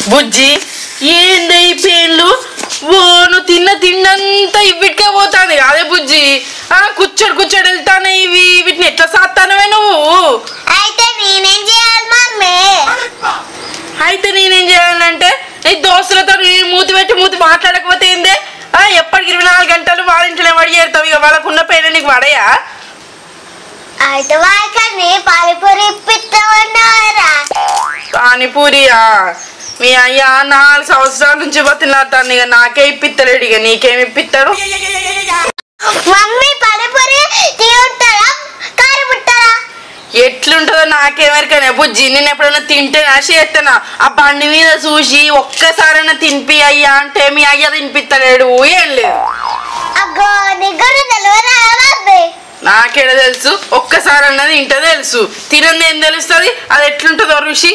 బుజ్జి ఏంది ఈ పేర్లు ఓ నువ్వు తిన్న తిన్నంతా ఇవిటికే పోతాది అదే బుజ్జి ఆ కూర్చోడు కూర్చోడు వెళ్తానే ఇవి వీటిని ఎట్లా సాత్తానవే నువ్వు అయితే నేనేం చేయాలి మమ్మీ అయితే నేనేం చేయాలంటే ఈ దోస్తులతో ఈ మూతి పెట్టి మూతి మాట్లాడకపోతే ఏందే ఆ, ఎప్పటికి ఇరవై నాలుగు గంటలు వాళ్ళ ఇంట్లో వడి చేరుతావు ఇక వాళ్ళకున్న పేరు నీకు వడయా అయితే వాయికని పానీపూరి ఇప్పిస్తామన్నారా పానీపూరియా మీ అయ్యా నాలుగు సంవత్సరాల నుంచి బతిలాడతాను ఇక నాకే ఇప్పిత్తలేడు ఇక నీకేమి ఇప్పిస్తాడు మమ్మీ పానీపూరి తీయుంటారా కారం ఉంటారా ఎట్లుంటుందో నాకేమెరకనే బుజ్జి నేను ఎప్పుడైనా తింటేనా చేస్తానా ఆ బండి మీద చూసి ఒక్కసారైనా తినిపి అయ్యా అంటే మీ అయ్య తినిపిత్తలేడు ఏం లేదు అగ్గో నీకు తెలియదా మమ్మీ నాకేడ తెలుసు ఒక్కసారి అన్నది ఇంట తెలుసు తినంది ఏం తెలుస్తుంది అది ఎట్లుంటుందో ఋషి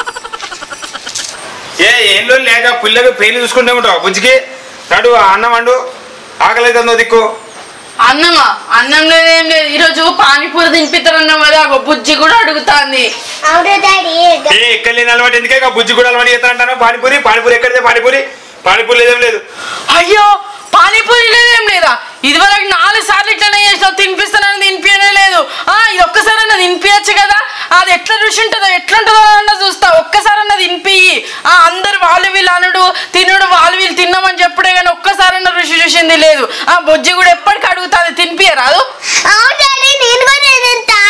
ఏ ఏంలో లేక పిల్లకి పెళ్లి చూసుకుంటే ఉంటావు బుజ్జికి నడు ఆ అన్నం వండు ఆకలి అవుతుందో దిక్కు అన్నమా అన్నం లేదు ఏం లేదు ఈరోజు పానీపూరి తినిపిస్తారన్నాం కదా ఒక బుజ్జి కూడా అడుగుతాంది అవును డాడీ ఏ ఎక్కడ లేని అలవాటు ఎందుకే ఇక బుజ్జి కూడా అలవాటు చేస్తా అంటాను పానీపూరి పానీపూరి ఎక్కడితే పానీపూరి పానీపూరి లేదేం లేదు అయ్యో పానీపూరి లేదేం లేదా ఇదివరకు నాలుగు సార్లు ఇట్లనే చేసినావు తినిపిస్తానని తినిపించనే లేదు ఆ ఇది ఒక్కసారన్నా తినిపించచ్చు కదా అది ఎట్లా రుచి ఉంటుందో ఎట్లుంటుందో అన్న చూస్తా ఒక్కసారన్నా తినిపి ఆ అందరు వాళ్ళు వీళ్ళు అనుడు తినుడు వాళ్ళు వీళ్ళు తిన్నామని చెప్పుడే కానీ ఒక్కసారన్నా రుచి చూసింది లేదు ఆ బొజ్జి కూడా ఎప్పటికి అడుగుతుంది తినిపియరాదు అవును డాడీ నేను కూడా తింటా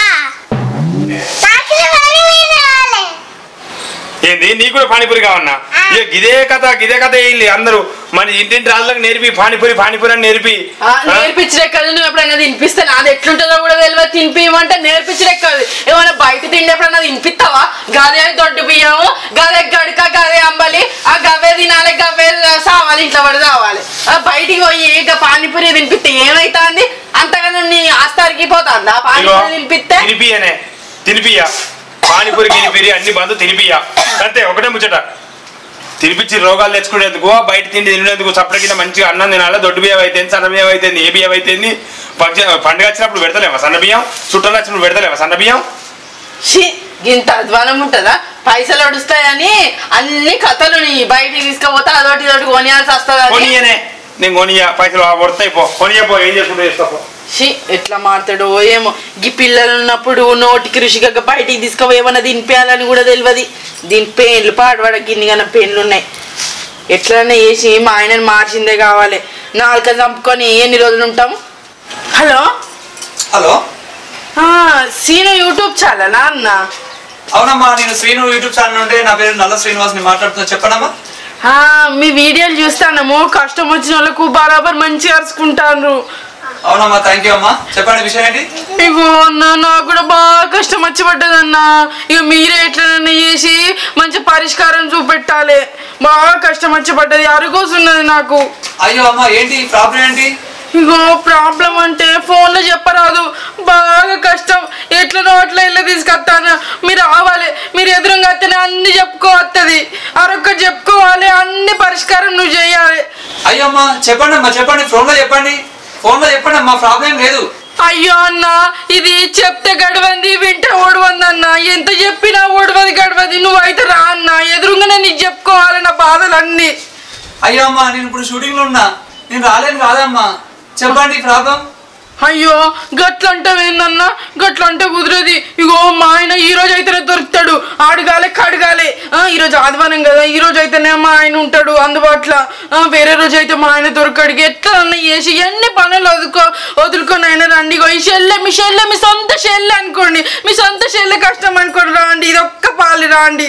నాకు మరి మీరు రాలే ఏంది నీకు కూడా పానీపూరి కావన్నా ఇక గిదే కథ గిదే కథ వేయాలి అందరూ మన ఇంటింటి రాళ్ళకి నేర్పి పానీపూరి పానీపూరి అని నేర్పి ఆ, నేర్పించడే కదా నువ్వు ఎప్పుడైనా తినిపిస్తాను అది ఎట్లుంటుందో కూడా తెలియదు తినిపియమంటే నేర్పించడే కాదు ఏమైనా బయట తిండి ఎప్పుడైనా తినిపిస్తావా గదే దొడ్డు బియ్యము గదే గడక గదే అంబలి ఆ గవే తినాలి గవే సావాలి ఇంట్లో పడి సావాలి ఆ, బయటికి పోయి ఇక పానీపూరి తినిపిస్తే ఏమైతుంది అంతగా నీ ఆస్తారికి పోతుందా ఇగో పానీపూరి తినిపిస్తే తినిపియనే తినిపియ పానీపూరి గినిపిరి అన్ని బంధు తినిపియ అంతే ఒకటే ముచ్చట తినిపించి రోగాలు తెచ్చుకునేందుకు బయట తిండి తినేందుకు చప్పల కింద మంచిగా అన్నం తినాలి దొడ్డు బియ్యం అయితే సన్న బియ్యం అయితే ఏ బియ్యం అయితే పండుగ వచ్చినప్పుడు పెడతలేమా సన్న బియ్యం చుట్టాలు వచ్చినప్పుడు పెడతలేమా సన్న బియ్యం షీ ఇంత అధ్వానం ఉంటుందా పైసలు వడుస్తాయని అన్ని కథలు నీ బయటికి తీసుకుపోతే అదొకటి ఇదొకటి కొనియాల్సి వస్తుంది కొనియనే నేను కొనియా పైసలు వడతాయి పో కొనియా పో ఏం చేసుకుంటూ చేస్తా పో షీ ఎట్లా మారుతాడో ఏమో ఈ పిల్లలు ఉన్నప్పుడు నోటికి రుచిగా బయటికి తీసుకుపోయి ఏమన్నా తినిపించాలని కూడా తెలియదు దీని పెయిన్లు పాడవాడ గిన్ని కన్నా పెయిన్లు ఉన్నాయి ఎట్లన్నా వేసి మా ఆయనని మార్చిందే కావాలి నాలుక చంపుకొని ఎన్ని రోజులు ఉంటాం హలో హలో ఆ, సీను యూట్యూబ్ ఛానలా అన్న అవునమ్మా నేను శ్రీను యూట్యూబ్ ఛానల్ నుండి నా పేరు నల్ల శ్రీనివాస్ ని మాట్లాడుతున్నా చెప్పండమ్మా ఆ, మీ వీడియోలు చూస్తానము కష్టం వచ్చిన వాళ్ళకు బరాబర్ మంచిగా అరుచుకుంటాను అవునమ్మా థ్యాంక్ యూ అమ్మా చెప్పండి విషయం ఏంటి ఇగో అన్న నాకు కూడా బాగా కష్టం వచ్చి పడ్డదన్న ఇక మీరే ఎట్లనన్నా చేసి మంచి పరిష్కారం చూపెట్టాలి బాగా కష్టం వచ్చి పడ్డది అరుగోసున్నది నాకు అయ్యో అమ్మా ఏంటి ప్రాబ్లం ఏంటి ఇగో ప్రాబ్లం అంటే ఫోన్లో చెప్పరాదు బాగా కష్టం ఎట్లనో అట్లా ఇల్లు తీసుకొస్తాను మీరు రావాలి మీరు ఎదురుగా వస్తేనే అన్ని చెప్పుకోవత్తది అరొక్క చెప్పుకోవాలి అన్ని పరిష్కారం నువ్వు చేయాలి అయ్యో అమ్మా చెప్పండి అమ్మా చెప్పండి ఫోన్ లో చెప్పండి ఫోన్ లో చెప్పండి అమ్మా ప్రాబ్లం లేదు అయ్యో అన్న ఇది చెప్తే గడవంది వింటే ఓడవంది అన్న ఎంత చెప్పినా ఓడవది గడవది నువ్వు అయితే రా అన్న ఎదురుగానే నీకు చెప్పుకోవాలి నా బాధలన్నీ అయ్యో అమ్మా నేను ఇప్పుడు షూటింగ్ లో ఉన్నా నేను రాలేను కాదమ్మా చెప్పండి ప్రాబ్లం అయ్యో గట్లంటే ఏందన్నా గట్లంటే కుదరది ఇగో మా ఆయన ఈ రోజు అయితేనే దొరుకుతాడు ఆడగాలే కడగాలే ఆ, ఈ రోజు ఆదివారం కదా ఈ రోజు అయితేనే మా ఆయన ఉంటాడు అందుబాటులో ఆ, వేరే రోజు అయితే మా ఆయన దొరకడు ఎట్లా అన్న చేసి ఎన్ని పనులు వదుకో వదులుకొని ఆయన రండి ఇగో ఈ షెల్లె మీ షెల్లె మీ సొంత షెల్లె అనుకోండి మీ సొంత షెల్లె కష్టం అనుకోండి రాండి ఇది ఒక్క పాలు రాండి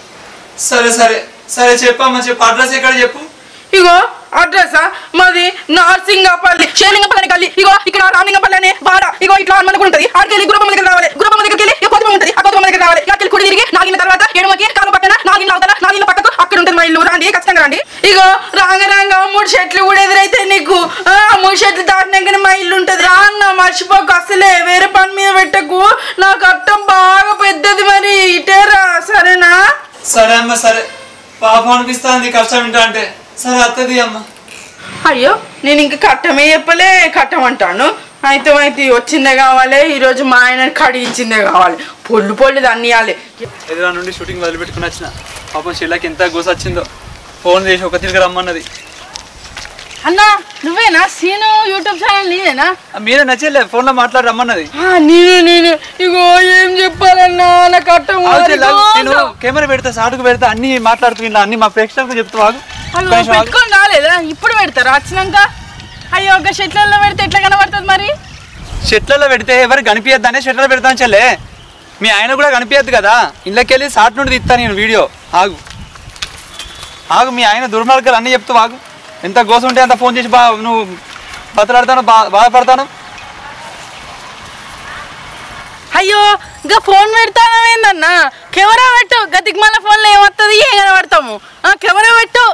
సరే సరే సరే చెప్పమ్మా చెప్పు అడ్రస్ ఎక్కడ చెప్పు ఇగో అడ్రస్ మాది నార్సింగపల్లి షేలింగపల్లి కల్లి ఇగో ఇక్కడ రామింగపల్లి అనే వాడ ఇగో ఇట్లా మనకు ఉంటుంది ఆడికెళ్ళి గురబమ్మ దగ్గర రావాలి గురబమ్మ దగ్గరికి వెళ్ళి కొద్దిమ ఉంటుంది ఆ కొద్దిమ దగ్గర రావాలి అక్కడికి కుడి తిరిగి నాగిన తర్వాత ఎడమకి కాలు పక్కన నాగిన అవతల నాగిన పక్కకు అక్కడ ఉంటుంది మా ఇల్లు రాండి ఖచ్చితంగా రండి ఇగో రాంగ రాంగ మూడు షెట్లు కూడా ఎదురైతే నీకు ఆ మూడు షెట్లు దాటినాకనే మా ఇల్లు ఉంటుంది రా అన్న మర్చిపోకు అసలే వేరే పని మీద పెట్టకు నాకు అర్థం బాగా పెద్దది మరి ఇటేరా సరేనా సరే అమ్మా సరే పాపం అనిపిస్తుంది కష్టం వింటా అంటే సరే అత్తది అమ్మా అయ్యో నేను ఇంకా కట్టమే చెప్పలే కట్టమంటాను అయితే అయితే వచ్చిందే కావాలి ఈరోజు మా ఆయన కడిగించిందే కావాలి పొల్లు పొల్లు దన్నియాలి ఎదురా నుండి షూటింగ్ వదిలిపెట్టుకుని వచ్చిన పాపం చెల్లకి ఎంత గుస వచ్చిందో ఫోన్ చేసి ఒక తిరిగి రమ్మన్నది అన్నా నువ్వేనా సీను యూట్యూబ్ ఛానల్ నీదేనా ఆ, మీరే నచ్చలే ఫోన్లో మాట్లాడి రమ్మన్నది ఆ, నేను నేను ఇగో ఏం చెప్పాలన్నా నాకు అట్టం ఆగు చెల్లి, ఆగు. నేను కెమెరా పెడతా సాటుకు పెడతా అన్ని మాట్లాడుతున్నా అన్ని మా ప్రేక్షకులకు చెప్తా ఆగు. ఒక్క నిమిషం ఆగు. పెట్టుకొని రాలేదా ఇప్పుడు పెడతారా వచ్చినాక అయ్యో ఒక షెట్లలో పెడితే ఎట్లా కనబడుతుంది మరి చెట్లలో పెడితే ఎవరికి కనిపించద్దు అనే చెట్లలో పెడతాను చెల్లే మీ ఆయన కూడా కనిపించద్దు కదా ఇళ్ళకెళ్ళి షార్ట్ నుండి తీస్తాను నేను వీడియో ఆగు ఆగు మీ ఆయన దుర్మార్గాలు అన్నీ చెప్తూ ఆగు ఎంత గోసం ఉంటే అంత ఫోన్ చేసి బా నువ్వు బతలాడతాను బా బాధపడతాను అయ్యో ఇంకా ఫోన్ పెడతానమేందన్నా కెమెరా పెట్టు గతికి మళ్ళీ ఫోన్లో ఏమవుతుంది ఏం కనబడతాము ఆ, కెమెరా పెట్టు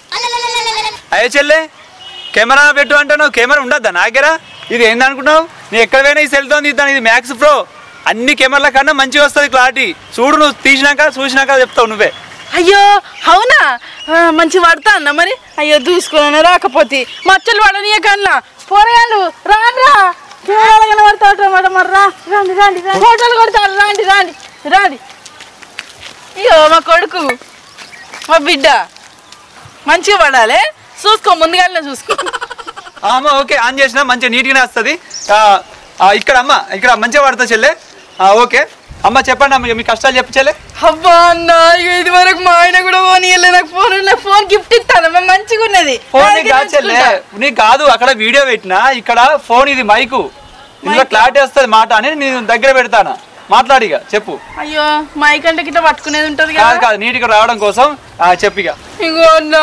అయ్యే చెల్లె కెమెరా పెట్టు అంటాను కెమెరా ఉండద్దా నా దగ్గర ఇది ఏందనుకుంటున్నావు నీ ఎక్కడ పోయినా ఈ సెల్తో తీద్దాను ఇది మ్యాక్స్ ప్రో అన్ని కెమెరాల కన్నా మంచిగా వస్తుంది క్లారిటీ చూడు నువ్వు తీసినాక చూసినాక చెప్తావు నువ్వే అయ్యో అవునా ఆ, మంచి పడతా అన్న మరి అయ్యో దూసుకున్నాను రాకపోతే మచ్చలు పడనీయ కన్నా పోరగాళ్ళు రాండ్రా కెమెరాలు కనబడతా మరి మరి రా రండి రండి రండి. ఫోటోలు కొడతారు రాండి రాండి రాండి అయ్యో మా కొడుకు మా బిడ్డ మంచిగా పడాలి చూసుకో ముందుగానే చూసుకో ఆ అమ్మ ఓకే ఆన్ చేసినా మంచిగా నీట్గానే వస్తుంది ఆ, ఆ, ఇక్కడ అమ్మ ఇక్కడ మంచిగా పడుతుంది చెల్లె ఆ, ఓకే అమ్మ చెప్పండి అమ్మ మీ కష్టాలు చెప్పు చెల్లె అబ్బా అన్న ఇక ఇది వరకు మా ఆయన కూడా ఫోన్ ఇవ్వలే నాకు ఫోన్ నాకు ఫోన్ గిఫ్ట్ ఇస్తాను మేము మంచిగా ఉన్నది ఫోన్ నా నీకు దగ్గర కాదు చెల్లె ఉంచుకుంటా. నీకు కాదు అక్కడ వీడియో పెట్టినా ఇక్కడ ఫోన్ ఇది మైకు ఇందులో క్లారిటీ వస్తుంది మాట అని నేను దగ్గర పెడతాను మాట్లాడిగా చెప్పు అయ్యో మైక్ అంటే గిట్ట పట్టుకునేది ఉంటది కాదు కదా కాదు నీట్గా రావడం కోసం ఆ, చెప్పిగా ఇగో అన్న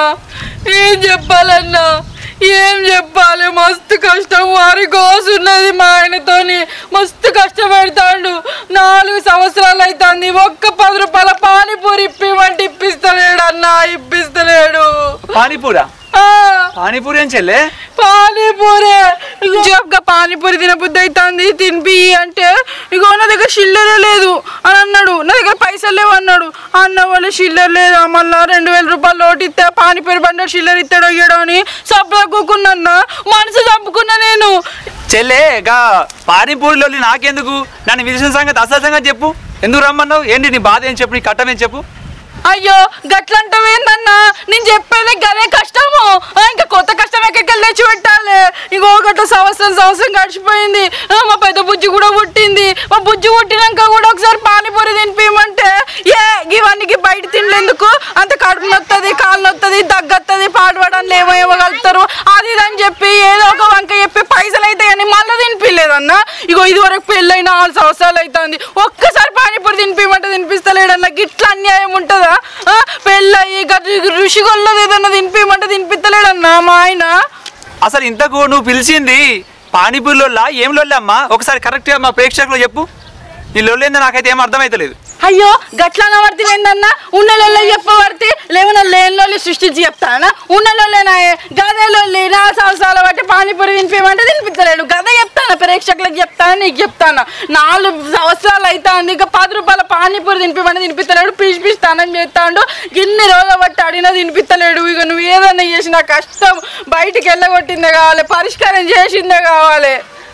ఏం చెప్పాలన్నా ఏం చెప్పాలి మస్తు కష్టం వారి కోసున్నది మా ఆయనతోని మస్తు కష్టపెడతాడు నాలుగు సంవత్సరాలు అవుతుంది ఒక్క పది రూపాయల పానీపూరి ఇప్పిమంటే ఇప్పిస్తలేడు అన్న ఇప్పిస్తలేడు పానీపూరా ఆ, పానీపూరి అని చెల్లె పానీపూరి జబ్గా పానీపూరి తినబుద్ధి అవుతుంది తినిపి అంటే ఇగో నా దగ్గర చిల్లర లేదు అని అన్నాడు నా దగ్గర పైసలు లేవు అన్నాడు అన్న వాళ్ళు చిల్లర లేదా మళ్ళా రెండు వేల రూపాయలు లోటు ఇస్తే పానీపూరి బండ చిల్లర ఇస్తాడు అయ్యాడు అని సబ్బులా కూకున్నా మనసు చంపుకున్నా నేను చెల్లె గా పానీపూరిలో నాకెందుకు నన్ను విలిసిన సంగతి అసలు సంగతి చెప్పు ఎందుకు రమ్మన్నావు ఏంటి నీ బాధ ఏం చెప్పు నీ కట్టం ఏం చెప్పు అయ్యో గట్లంటావేందన్నా నేను చెప్పేది గదే కష్టము ఆ, ఇంకా కొత్త కష్టం ఎక్కడికి తెచ్చి పెట్టాలి ఇంకో గట్ల సంవత్సరం సంవత్సరం గడిచిపోయింది ఆ, మా పెద్ద బుజ్జి కూడా పుట్టింది మా బుజ్జి పుట్టినాక కూడా ఒకసారి పానీపూరి తినిపించమంటే ఏ ఇవన్నీ బయట తినలేందుకు అంత కడుపు నొత్తది కాళ్ళు నొత్తది దగ్గత్తది పాడుపడాన్ని ఏమో ఇవ్వగలుగుతారు అది ఇది అని చెప్పి ఏదో ఒక వంక చెప్పి పైసలు అయితే కానీ మళ్ళీ తినిపించలేదన్న ఇగో ఇది వరకు పెళ్ళైన నాలుగు సంవత్సరాలు అవుతుంది ఒక్కసారి పానీపూరి తినిపించమంటే తినిపిస్తలేడన్న గిట్ల అన్యాయం ఉంటుందా ఆ, పెళ్ళయి గట్ల ఋషి గొల్లది ఏదన్నా తినిపించమంటే తినిపిస్తలేడన్నా మా ఆయన అసలు ఇంతకు నువ్వు పిలిచింది పానీపూరిలో ఏం లొల్లమ్మా ఒకసారి కరెక్ట్గా మా ప్రేక్షకులు చెప్పు నీ లొల్లేందో నాకైతే ఏం అర్థమైతలేదు అయ్యో గట్ల అనవర్తి ఏందన్నా ఉన్నలలో చెప్పబడితే లేవన లేనిలో సృష్టించి చెప్తానా ఉన్నలోనేనాయే గదేలో నాలుగు సంవత్సరాల బట్టి పానీపూరి తినిపించమంటే తినిపించలేడు గదే చెప్తాను ప్రేక్షకులకు చెప్తాను నీకు చెప్తాను నాలుగు సంవత్సరాలు అవుతాంది ఇక పది రూపాయల పానీపూరి తినిపించమంటే తినిపిస్తలేడు పిచ్చి పిచ్చి స్నానం చేస్తాడు ఇన్ని రోజులు బట్టి అడిగినా తినిపిస్తలేడు ఇక నువ్వు ఏదన్నా చేసిన కష్టం బయటికి వెళ్ళగొట్టిందే కావాలి పరిష్కారం చేసిందే కావాలి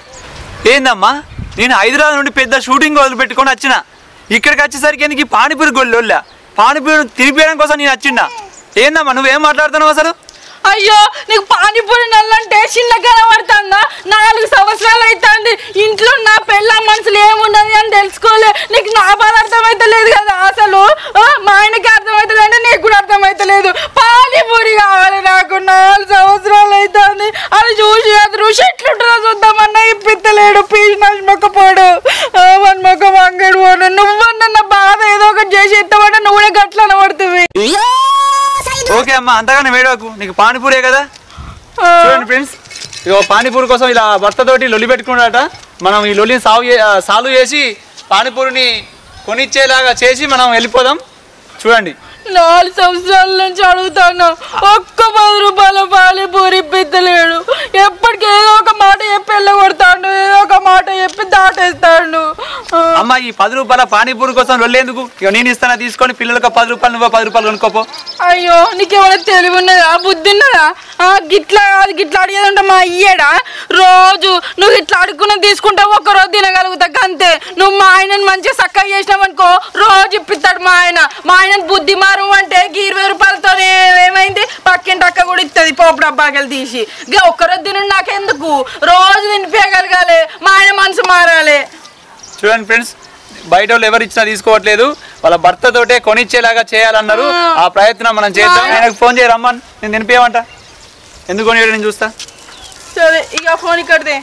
ఏందమ్మా నేను హైదరాబాద్ నుండి పెద్ద షూటింగ్ వదిలిపెట్టుకొని వచ్చిన ఇక్కడికి వచ్చేసరికి ఎందుకు ఈ పానీపూరి గొల్లొల్లా పానీపూరి తినిపించడం కోసం నేను వచ్చిండా ఏందమ్మా నువ్వేం మాట్లాడుతున్నావు అసలు అయ్యో నీకు పానీపూరి నల్లంటే చిన్న కనబడుతుందా నాలుగు సంవత్సరాలు అవుతుంది ఇంట్లో నా పెళ్ళ మనసులు ఏమున్నది అని తెలుసుకోలే నీకు నా బాధ అర్థమైతలేదు కదా అసలు ఆ, మా ఆయనకి అర్థమవుతుంది అంటే నీకు కూడా అర్థమైతలేదు పానీపూరి కావాలి నాకు నాలుగు సంవత్సరాలు అవుతుంది అది చూసి అది రుచి ఎట్లుంటుందో చూద్దామన్నా ఇప్పిత్తలేడు పీచి నష్టపోడు వన్ మొక్క వంగడు పోను నువ్వన్న నా బాధ ఏదో ఒకటి చేసి ఎత్తమంటే నువ్వు కూడా గట్ల అనబడుతుంది ఓకే అమ్మా అంతగానే వేడవకు నీకు పానీపూరే కదా చూడండి ఫ్రెండ్స్ ఇగో పానీపూరి కోసం ఇలా భర్తతోటి లొల్లి పెట్టుకున్నాడట మనం ఈ లొల్లిని సాగు చే- ఆ, సాల్వ్ చేసి పానీపూరిని కొనిచ్చేలాగా చేసి మనం వెళ్ళిపోదాం చూడండి నాలుగు సంవత్సరాల నుంచి అడుగుతాను ఒక్క పది రూపాయల పానీపూరి పిత్తలేడు ఎప్పటికీ ఏదో ఒక మాట చెప్పి వెళ్ళగొడతాడు ఏదో ఒక మాట చెప్పి దాటేస్తాడు ఆ, అమ్మ ఈ పది రూపాయల పానీపూరి కోసం లొల్లేందుకు ఇక నేను ఇస్తాను తీసుకొని పిల్లలకు పది రూపాయలు నువ్వు పది రూపాయలు కొనుక్కోపో అయ్యో నీకేమైనా తెలివి ఉన్నదా బుద్ధి ఉన్నదా ఆ, గిట్లా అది గిట్లా అడిగేదంటే మా అయ్యేడా రోజు నువ్వు ఇట్లా అడుక్కుని తీసుకుంటావు ఒక రోజు తినగలుగుతా అంతే నువ్వు మా ఆయనని మంచిగా చక్కగా చేసినావు అనుకో రోజు ఇప్పిస్తాడు మా ఆయన మా ఆయనని బుద్ధి మారు అంటే గీ ఇరవై రూపాయలతోనే ఏమైంది పక్కింటి అక్క కూడా ఇస్తుంది పోపు డబ్బాకెళ్ళి తీసి ఇక ఒక్కరోజు తినండి నాకెందుకు రోజు తినిపించగలగాలి మా ఆయన మనసు మారాలి చూడండి ఫ్రెండ్స్ బయట వాళ్ళు ఎవరు ఇచ్చినా తీసుకోవట్లేదు వాళ్ళ భర్తతోటే కొనిచ్చేలాగా చేయాలన్నారు ఆ ప్రయత్నం మనం చేద్దాం ఆయనకు ఫోన్ చేయి రమ్మని నేను తినిపించమంట ఎందుకు కొనియాడు నేను చూస్తా సరే ఇక ఫోన్ ఇక్కడితే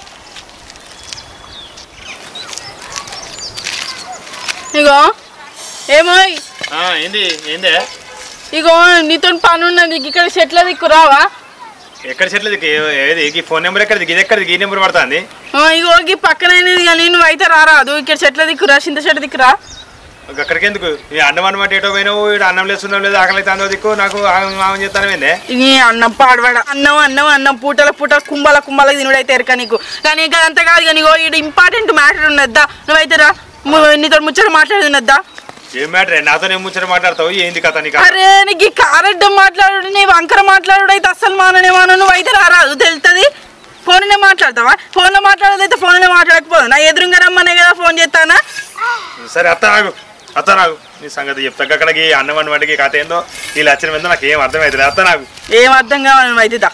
ఇగో ఏమో ఆ, ఏంది ఏందే ఇగో నీతో పని ఉన్నది ఇక్కడ చెట్ల దిక్కు రావా ఎక్కడ చెట్లు దిక్కు? ఏ- ఏది ఈ ఫోన్ నెంబర్ ఎక్కడిది ఇది ఎక్కడిది ఈ నెంబర్ పడుతుంది ఆ, ఇగో ఈ పక్కనైనది కానీ నువ్వు అయితే రారాదు ఇక్కడ చెట్ల దిక్కు రా చింత చెట్ల దిక్కు రా అక్కడికి ఎందుకు ఈ అన్నం అన్నమాట ఏటో పోయినావు ఇక్కడ అన్నం లేస్తున్నావు లేదు ఆకలి తాందో దిక్కు నాకు మామని చెప్తాను ఏందే నీ అన్నం పాడవాడ అన్నం అన్నం అన్నం పూటల పూటల కుంభల కుంభల తినుడైతే ఎరక నీకు కానీ ఇంకా అంత కాదు కానీ ఇగో ఇక్కడ ఇంపార్టెంట్ మ్యాటర్ ఉన్నద్దా నువ్వైతే రా ము- నీతో ముచ్చట మాట్లాడేది ఉన్నద్దా ఏం మ్యాటర్ నాతో నేను ముచ్చట మాట్లాడతావు ఏంది కథ నీకు అరే నీకు ఈ కారడ్డం మాట్లాడు నీ వంకర మాట్లాడు అయితే అస్సలు మాననేమాను నువ్వు అయితే రారాదు తెలుస్తుంది ఫోన్లోనే మాట్లాడతావా ఫోన్లో మాట్లాడేదైతే ఫోన్లోనే మాట్లాడకపోదు నా ఎదురుగా రమ్మనే కదా ఫోన్ చేస్తానా సరే అత్త నాకు అత్త నాకు నీ సంగతి చెప్తా అక్కడికి అన్నం అన్నమాటకి కథ ఏందో వీళ్ళు వచ్చిన మీద నాకు ఏం అర్థమవుతుంది అత్త నాకు ఏం అర్థం కావాలి నువ్వు అయితే దా.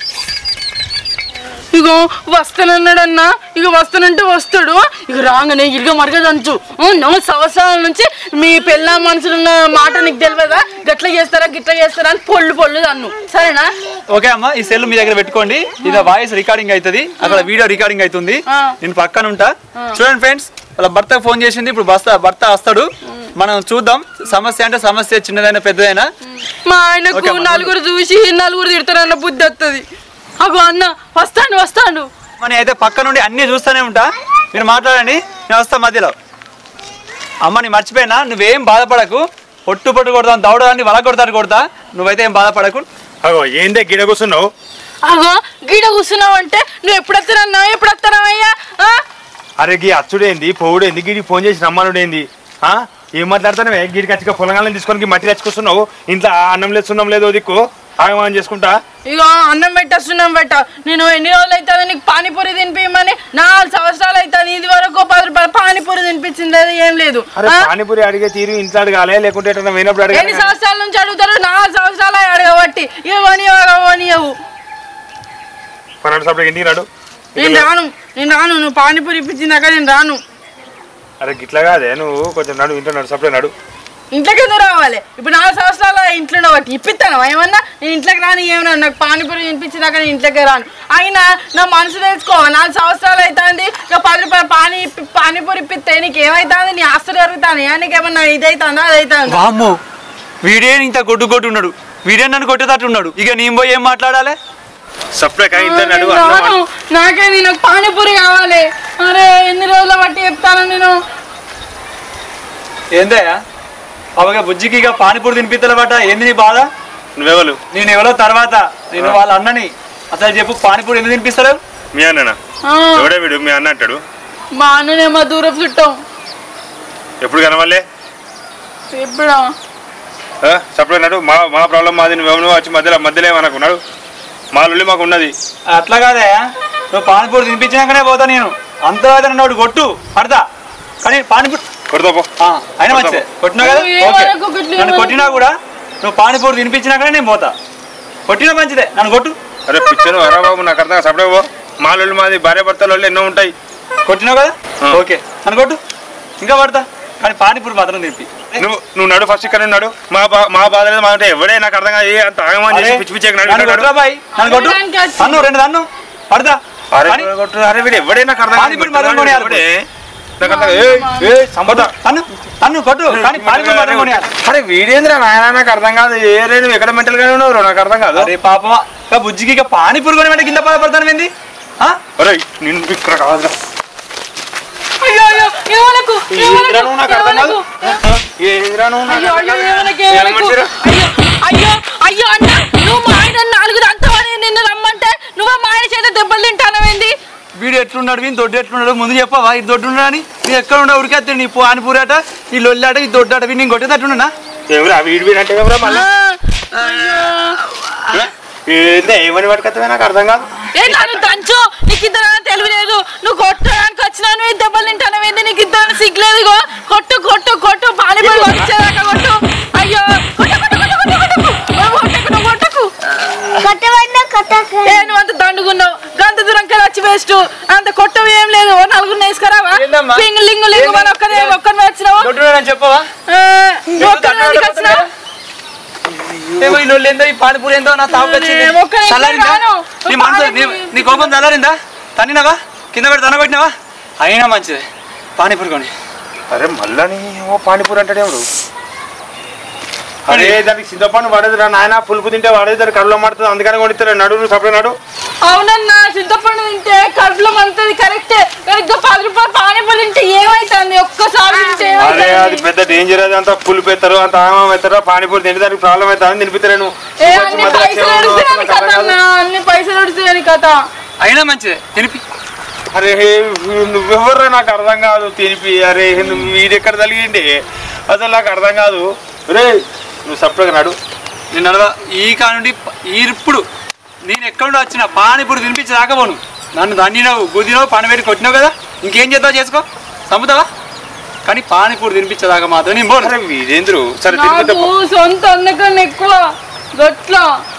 ఇగో వస్తానన్నాడన్నా ఇక వస్తానంటే వస్తాడు ఇక రాగానే ఇరుగ మరగ దంచు నవ్వు సంవత్సరాల నుంచి మీ పిల్ల మనసులో ఉన్న మాట నీకు తెలియదా గట్ల చేస్తారా గిట్ల చేస్తారా అని పొల్లు పొల్లు దన్ను సరేనా ఓకే అమ్మా ఈ సెల్ మీ దగ్గర పెట్టుకోండి ఇది వాయిస్ రికార్డింగ్ అవుతుంది అక్కడ వీడియో రికార్డింగ్ అవుతుంది ఆ. నేను పక్కన ఉంటా చూడండి ఫ్రెండ్స్ వాళ్ళ భర్తకు ఫోన్ చేసింది ఇప్పుడు భర్త భర్త వస్తాడు మనం చూద్దాం సమస్య అంటే సమస్య చిన్నదైనా పెద్దదైనా మా ఆయనకు ఓకే అమ్మా. నలుగురు చూసి నలుగురు తిడతారన్న బుద్ధి వస్తుంది అగో అన్న వస్తాను వస్తాను మన అయితే పక్క నుండి అన్ని చూస్తూనే ఉంటా మీరు మాట్లాడండి నేను వస్తా మధ్యలో అమ్మ నీ మర్చిపోయినా నువ్వేం బాధపడకు పొట్టు పొట్టు కొడతాను దౌడదాన్ని వల కొడతాను కొడతా నువ్వైతే ఏం బాధపడకు అగో ఏందే గిడ కూర్చున్నావు అగో గీడ కూర్చున్నావు అంటే నువ్వు ఎప్పుడు వస్తానన్నా ఎప్పుడు వస్తానవయ్యా ఆ? అరే గీ అచ్చుడేంది పోవుడేంది గిడికి ఫోన్ చేసి రమ్మనుడేంది ఆ? ఏం మాట్లాడుతున్నావే గిడికి ఖచ్చితంగా పొలంగాలను తీసుకొని గీ మట్టి తెచ్చుకొస్తున్నావు ఇంట్లో అన్నం లేదు సున్నం లేదో దిక్కు ఆగమని చేసుకుంటా ఇగో అన్నం పెట్టేస్తున్నాం పెట్ట నేను ఎన్ని రోజులు అవుతుంది నీకు పానీపూరి తినిపించమని నాలుగు సంవత్సరాలు అవుతుంది ఇది వరకు పది రూపాయలు పానీపూరి తినిపించింది లేదు ఏం లేదు అరే ఆ? పానీపూరి అడిగే తీరు ఇంట్లో అడగాలి లేకుంటే ఎటన్నా పోయినప్పుడు ఎన్ని అడగాలి సంవత్సరాల నుంచి అడుగుతారు నాలుగు సంవత్సరాలు అడగబట్టి ఇవని ఇవ్వనియవు పన్నెండు సప్పుడు ఇంటికి రాడు నేను రాను నేను రాను నువ్వు పానీపూరి ఇప్పించినాక నేను రాను అరే గిట్లా కాదే నువ్వు కొంచెం నడు ఇంట్లో నడు సపడే నడు ఇంట్లోకి ఎందుకు రావాలి ఇప్పుడు నాలుగు సంవత్సరాల ఇంట్లో బట్టి ఇప్పిస్తాను ఏమన్నా నేను ఇంట్లోకి రాని ఏమన్నా నాకు పానీపూరి తినిపించినాక నేను ఇంట్లోకి రాను అయినా నా మనసు తెలుసుకో నాలుగు సంవత్సరాలు అవుతుంది ఇక పది రూపాయలు పానీ ఇప్పి- పానీపూరి ఇప్పిస్తే నీకు ఏమవుతుంది నీ ఆస్తులు జరుగుతాను నీకు ఏమన్నా ఇది అవుతుందా అది అవుతుంది వామ్మో వీడే ఇంత కొట్టు కొట్టు ఉన్నాడు వీడే నన్ను కొట్టేటట్టు ఉన్నాడు ఇక నేను పోయి ఏం మాట్లాడాలి సపడే కానీ ఇంట్లో నడు నేను అన్నం రాను. నాకేది నాకు పానీపూరి కావాలి అరే ఎన్ని రోజుల బట్టి చెప్తాను నేను ఏందయ్యా అవగా బుజ్జికి ఇక పానీపూరి తినిపిద్దలబట ఏంది నీ బాధ నువ్వెవరు నేను ఎవరో తర్వాత నేను వాళ్ళ అన్నని అసలు చెప్పు పానీపూరి ఎందుకు తినిపిస్తారు మీ అన్ననా ఆ, ఎవడే వీడు మీ అన్న అంటాడు మా అన్ననేమో దూరపు చుట్టాం ఎప్పుడు కనవాలే ఎప్పుడా సపడే నడు మా మా ప్రాబ్లం మాది నువ్వు వచ్చి మధ్యలో మధ్యలో ఏమనుకున్నాడు మా లొల్లి మాకు ఉన్నది అట్లా కాదయ్యా నువ్వు పానీపూరి తినిపించినాకనే పోతా నేను అంతరాధన నోడు కొట్టు పడతా కానీ పానీపూరి కొడతా పో ఆ, అయినా మంచిదే కొట్టినా కదా నువ్వు ఓకే ఏమనకు, గిట్ల నన్ను ఏమనకు. కొట్టినా కూడా నువ్వు పానీపూరి తినిపించినాకనే నేను పోతా కొట్టినా మంచిదే నన్ను కొట్టు అరే పిచ్చను అరా బాబు నాకు అర్థం సపడే పో మా లొల్లి మాది భార్య భర్తల లొల్లి ఎన్నో ఉంటాయి కొట్టినావు కదా ఆ. ఓకే నన్ను కొట్టు ఇంకా పడతా కానీ పానీపూరి మాత్రం తినిపి నువ్వు నువ్వు నడు ఫస్ట్ ఇక్కడ నడు మా బా మా బాధ లేదు మా అంటే ఎవడే నాకు అర్థం కాదు ఏ అంత ఆగమని చేసి పిచ్చి పిచ్చి నడు నన్ను ఇక్కడ కొట్టురా నడు. బాయ్ నన్ను కొట్టు అడగడానికి వచ్చి. అన్ను రెండు దన్ను పడతా అరే కానీ కొట్టు, అరే వీడు ఎవడే నాకు అర్థం కాదు. పానీపూరి మాత్రం కొనియాలి. ఎవడే? నాకు అర్థం కాదు. ఏయ్, ఏయ్, సంపద. తన్ను తన్ను కొట్టు కానీ పానీపూరి మాత్రం కొనియాలి అరే వీడేంద్ర నాయన నాకు అర్థం కాదు ఏ రే నువ్వు ఎక్కడ మెంటల్ గానే ఉన్నావు నాకు అర్థం కాదు అరే పాపమా ఇక బుజ్జికి ఇక పానీపూరి కొని కింద పడతాను ఏంది ఆ? అరే నిన్ను ఇక్కడ కాదురా అయ్యో అయ్యో ఏమనకు ఏంద్రా నువ్వు నాకు అర్థం కాదు ఏమనకు ఏంద్రా నువ్వు నాకు అయ్యో అర్థం అయ్యో కాదు? ఏమనకు ఏం ఏమనకు మనిషిరా? అయ్యో అయ్యో అయ్యో అన్న నువ్వు మా ఆయన నాలుగు దంతవని నిన్ను రమ్మంటే నువ్వు మా ఆయన చేత దెబ్బలు తింటానవేంది వీడు ఎట్లున్నాడు వీని దొడ్డు ఎట్లున్నాడు ముందు చెప్పవా ఇది దొడ్డు ఉన్నాడని నీ ఎక్కడ ఉండవు ఉరికేస్తాడు నీ పానీపూరి అట ఈ లొల్లాట ఈ దొడ్డు అట వీడిని కొట్టేటట్టున్నా ఎవరా వీడు వీడు అంటే ఎవరా మళ్ళీ ఆ, అయ్యో ఏందే ఏమని పట్టుకొస్తావే నాకు అర్థం కాదు ఏ నన్ను దంచు నీకు ఇద్దరు తెలియలేదు నువ్వు కొట్టడానికి వచ్చినావు నువ్వు దెబ్బలు తింటాను ఏంది నీకు ఇద్దరు సిగ్గులేదు ఇగో కొట్టు కొట్టు కొట్టు పానీపూరి వచ్చేదాకా కొట్టు అయ్యో కొట్టు, కొట్టు, కొట్టు, కొట్టు, కొట్టు. నువ్వు కొట్టకు నువ్వు కొట్టకు కొట్టబడినా కొట్టక ఏ నువ్వు అంత దండుకున్నావు గంత దూరం కలిసి వచ్చి వేస్ట్ అంత కొట్టవు ఏం లేదు ఓ నలుగురు వేసుకురావా ఏందమ్మా? లింగు లింగు లింగు మన ఒక్కనే ఒక్కరిని వచ్చినావు దొడ్డు చెప్పవా ఆ, నువ్వు ఒక్కరిని ఎందుకు వచ్చినావు ఏమో ఈ నొల్లు ఏందో ఈ పానిపూరి ఏందో నా తాపు వచ్చింది నేను ఒక్క నిమిషం చల్లారిందా రాను. నీ మనసు నీ నీ కోపం చల్లారిందా తన్నినావా కింద పెట్టి తనబెట్టినావా అయినా మంచిది పానీపూరి కొని అరే మళ్ళీ ఓ పానీపూరి అంటాడు ఎవడు అరే దానికి చింతపండు పడేదిరా నాయన పులుపు తింటే పడేది దానికి కడులో మాడుతుంది అందుకని కొనిస్తారు నడు నువ్వు సపరేట్ నడు అవునన్నా చింతపండు తింటే కడుపులో మంతది కరెక్టే ఇంకా పది రూపాయలు పానీపూరి తింటే ఏమైతుంది ఒక్కసారి తింటే అరే అది ఏమైతుంది? పెద్ద డేంజర్ అది అంత పులుపు ఎత్తారు అంత ఆమం ఎత్తారు పానీపూరి తింటే దానికి ప్రాబ్లం అవుతుంది తినిపిస్తారు నువ్వు ఏ వచ్చి అన్ని మధ్యలో పైసలు కేవలం ఎడుస్తాయని నాకు కథ అర్థం కాదు. అన్నా, అన్ని పైసలు ఎడుస్తాయని కథ అయినా మంచిది తినిపి అరే నువ్వెవర్రా నాకు అర్థం కాదు తినిపి అరే నువ్వు వీడెక్కడ తలిగిండి అసలు నాకు అర్థం కాదు రే నువ్వు సపరేట్గా నడు నేను అనగా ఈ కానుండి ఇప్పుడు నేను ఎక్కడ నుండి వచ్చిన పానీపూరి తినిపించి రాకపోను నన్ను దండినావు గుద్దినావు పని పెట్టి కొట్టినావు కదా ఇంకేం చేద్దావు చేసుకో చంపుతావా కానీ పానీపూరి తినిపించేదాకా మాత్రం నేను పోను అరే వీరేంద్రు సరే నాకు తినిపిద్దాం సొంత అందకన్నా ఎక్కువ గట్ల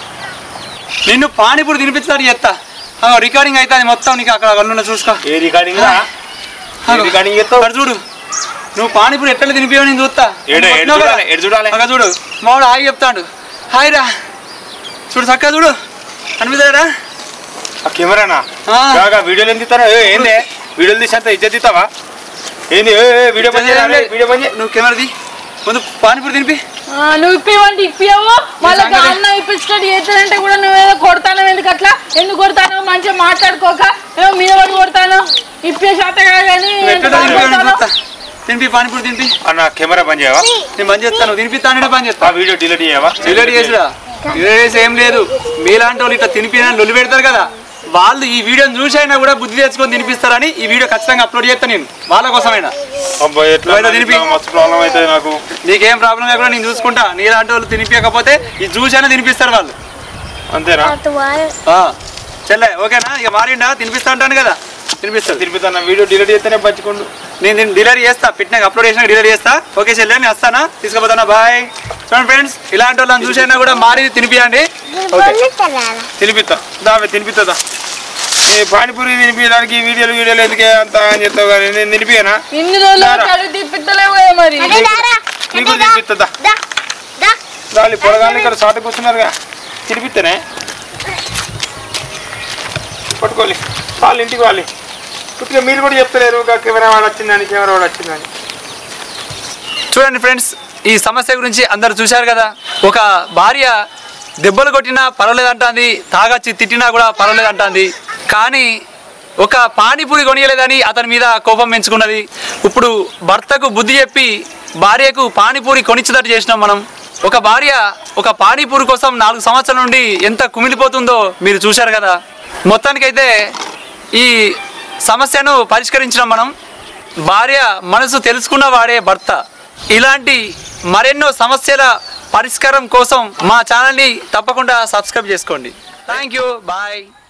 నిన్ను పానీపూరి తినిపించడానికి చెప్తా రికార్డింగ్ అయితే అది మొత్తం నీకు అక్కడ కళ్ళు చూసుకో ఏ రికార్డింగ్ రా ఏ రికార్డింగ్ చేస్తావు అక్కడ చూడు నువ్వు పానీపూరి ఎట్లా తినిపించావు నేను చూస్తా ఏడ- నువ్వు ఏడ కొట్టినావు కదా? చూడాలి, ఏడ చూడాలి? అక్కడ చూడు మావాడు హాయ్ చెప్తాడు హాయ్ రా చూడు చక్కగా చూడు అనిపిస్తాడా ఆ కెమెరానా ఆ. బాగా వీడియోలు ఎందుకు తీస్తారా ఏ, ఏంది వీడియోలు తీసేంత ఇజ్జత్ తీస్తావా ఏంది ఏ, ఏ, వీడియో పని చేయాలి వీడియో పని చేయి. నువ్వు కెమెరా తీ ముందు పానీపూరి తినిపి ఆ, నువ్వు ఇప్పివంటే ఇప్పియవు మళ్ళీ సంగతి- అన్న ఇప్పించినట్టు చేస్తానంటే కూడా నువ్వేదో కొడతాను ఎందుకు అట్లా ఎందుకు కొడతాను మంచిగా మాట్లాడుకోక ఏమో మీద పడి కొడతాను ఇప్పే శాత కానీ నువ్వు ఎంత ఎట్లా తినిపించావు నేను కొడతానో. చూస్తా తినిపి పానీపూరి తినిపి అన్న కెమెరా పని చేయవా నేను పని చేస్తాను తినిపిస్తానే పని ఆ చేస్తా వీడియో డిలీట్ చేయవా డిలీట్ చేసురా డిలీట్ చేసి ఏం లేదు మీలాంటి వాళ్ళు ఇట్లా తినిపిన లొల్లి పెడతారు కదా వాళ్ళు ఈ వీడియోని చూసి అయినా కూడా బుద్ధి తెచ్చుకొని తినిపిస్తారని ఈ వీడియో ఖచ్చితంగా అప్లోడ్ చేస్తాను నేను వాళ్ళ కోసమైనా అబ్బాయి ఎట్లా నువ్వు అయితే తినిపి. ఇట్లా మస్తు ప్రాబ్లం అవుతుంది నాకు నీకేం ప్రాబ్లం లేకుండా నేను చూసుకుంటా నీలాంటి వాళ్ళు తినిపించకపోతే ఈ చూసి అయినా తినిపిస్తారు వాళ్ళు అంతేనా ఆ, చెల్లె ఓకేనా ఇక మారిండా తినిపిస్తా అంటాను కదా తినిపిస్తాను తినిపిస్తాను వీడియో డిలీట్ చేస్తేనే పచ్చుకోండు నేను దీన్ని డిలీట్ చేస్తా పెట్టినాక అప్లోడ్ చేసినాక డిలీట్ చేస్తా ఓకే చెల్లె నేను వస్తానా తీసుకుపోతానా బాయ్ చూడండి ఫ్రెండ్స్ ఇలాంటి వాళ్ళని చూసైనా కూడా మారి తినిపియండి ఓకే తినిపిస్తా దావే తినిపిస్తుందా ఈ పానీపూరి తినిపించడానికి ఈ వీడియోలు వీడియోలు ఎందుకే అంత అని చెప్తావు కానీ నేను తినిపియనా ఇన్ని రోజులు రారా. కడుగు తిప్పిస్తలేవు కదా మరి నీకు తినిపిస్తుందా గాలి పొరగాలి ఇక్కడ సాట కూర్చున్నారుగా తినిపిస్తేనే పట్టుకోవాలి వాళ్ళు ఇంటికి వాళ్ళు పుట్టిగా మీరు కూడా చెప్తలేరు ఇంకా కెమెరా వాడు వచ్చిందని కెమెరా వాడు వచ్చిందని చూడండి ఫ్రెండ్స్ ఈ సమస్య గురించి అందరు చూశారు కదా ఒక భార్య దెబ్బలు కొట్టినా పర్వాలేదు అంటుంది తాగచ్చి తిట్టినా కూడా పర్వాలేదు అంటుంది కానీ ఒక పానీపూరి కొనియలేదని అతని మీద కోపం పెంచుకున్నది ఇప్పుడు భర్తకు బుద్ధి చెప్పి భార్యకు పానీపూరి కొనిచ్చేటట్టు చేసినాం మనం ఒక భార్య ఒక పానీపూరి కోసం నాలుగు సంవత్సరాల నుండి ఎంత కుమిలిపోతుందో మీరు చూశారు కదా మొత్తానికైతే ఈ సమస్యను పరిష్కరించడం మనం భార్య మనసు తెలుసుకున్న వాడే భర్త ఇలాంటి మరెన్నో సమస్యల పరిష్కారం కోసం మా ఛానల్ని తప్పకుండా సబ్స్క్రైబ్ చేసుకోండి థ్యాంక్ యూ బాయ్